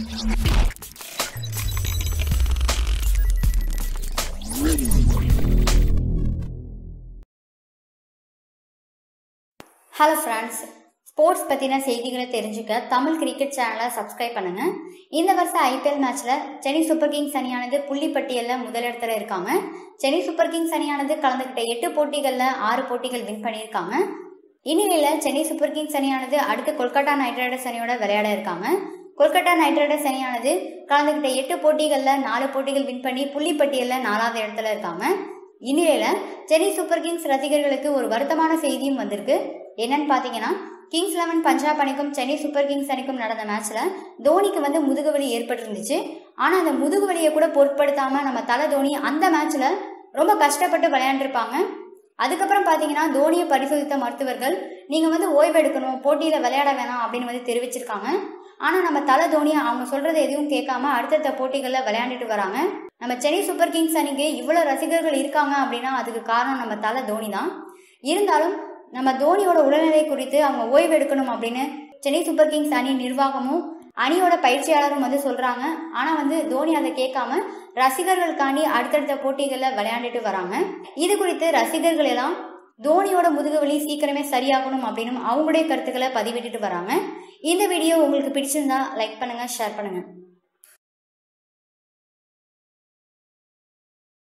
hello friends sports பற்றின செய்திகளை தெரிஞ்சுக்க தமிழ் கிரிக்கெட் சேனலை சப்ஸ்கிரைப் பண்ணுங்க இந்த வருஷம் ஐபிஎல் மேட்ச்சில் சென்னை சூப்பர் கிங்ஸ் அணியானது புள்ளி பட்டியலில் முதலிடத்தில் இருக்காங்க சென்னை சூப்பர் கிங்ஸ் அணியானது கலந்துக்கிட்ட எட்டு போட்டிகளில் ஆறு போட்டிகள் வின் பண்ணியிருக்காங்க இந்நிலையில் சென்னை சூப்பர் கிங்ஸ் அணியானது அடுத்து கொல்கத்தா நைட் ரைடர்ஸ் அணியோட விளையாட இருக்காங்க கொல்கத்தா நைட் ரைடர்ஸ் அணியானது கலந்துக்கிட்ட எட்டு போட்டிகளில் நாலு போட்டிகள் வின் பண்ணி புள்ளி பட்டியலில் நாலாவது இடத்துல இருக்காங்க இந்நிலையில சென்னை சூப்பர் கிங்ஸ் ரசிகர்களுக்கு ஒரு வருத்தமான செய்தியும் வந்திருக்கு என்னன்னு பார்த்தீங்கன்னா கிங்ஸ் லெவன் பஞ்சாப் அணிக்கும் சென்னை சூப்பர் கிங்ஸ் அணிக்கும் நடந்த மேட்ச்ல தோனிக்கு வந்து முதுகுவலி ஏற்பட்டிருந்துச்சு ஆனா அந்த முதுகுவலியை கூட பொருட்படுத்தாம நம்ம தலை தோனி அந்த மேட்ச்ல ரொம்ப கஷ்டப்பட்டு விளையாண்டுருப்பாங்க அதுக்கப்புறம் பார்த்தீங்கன்னா தோனியை பரிசோதித்த மருத்துவர்கள் நீங்க வந்து ஓய்வு எடுக்கணும் போட்டியில விளையாட வேணாம் அப்படின்னு வந்து தெரிவிச்சிருக்காங்க ஆனா நம்ம தலை தோனி அவங்க சொல்றதை எதுவும் கேட்காம அடுத்தடுத்த போட்டிகள்ல விளையாண்டுட்டு வராங்க நம்ம சென்னை சூப்பர் கிங்ஸ் அணிக்கு இவ்வளவு ரசிகர்கள் இருக்காங்க அப்படின்னா அதுக்கு காரணம் நம்ம தலை தோனி தான் இருந்தாலும் நம்ம தோனியோட உடல்நிலை குறித்து அவங்க ஓய்வு எடுக்கணும் அப்படின்னு சென்னை சூப்பர் கிங்ஸ் அணி நிர்வாகமும் அணியோட பயிற்சியாளரும் வந்து சொல்றாங்க ஆனா வந்து தோனி அதை கேட்காம ரசிகர்களுக்காண்டி அடுத்தடுத்த போட்டிகள்ல விளையாண்டுட்டு வராங்க இது குறித்து ரசிகர்கள் எல்லாம் தோனியோட முதுகுவலி சீக்கிரமே சரியாகணும் அப்படின்னு அவங்களுடைய கருத்துக்களை பதிவிட்டுட்டு வராங்க இந்த வீடியோ உங்களுக்கு பிடிச்சிருந்தா லைக் பண்ணுங்க ஷேர் பண்ணுங்க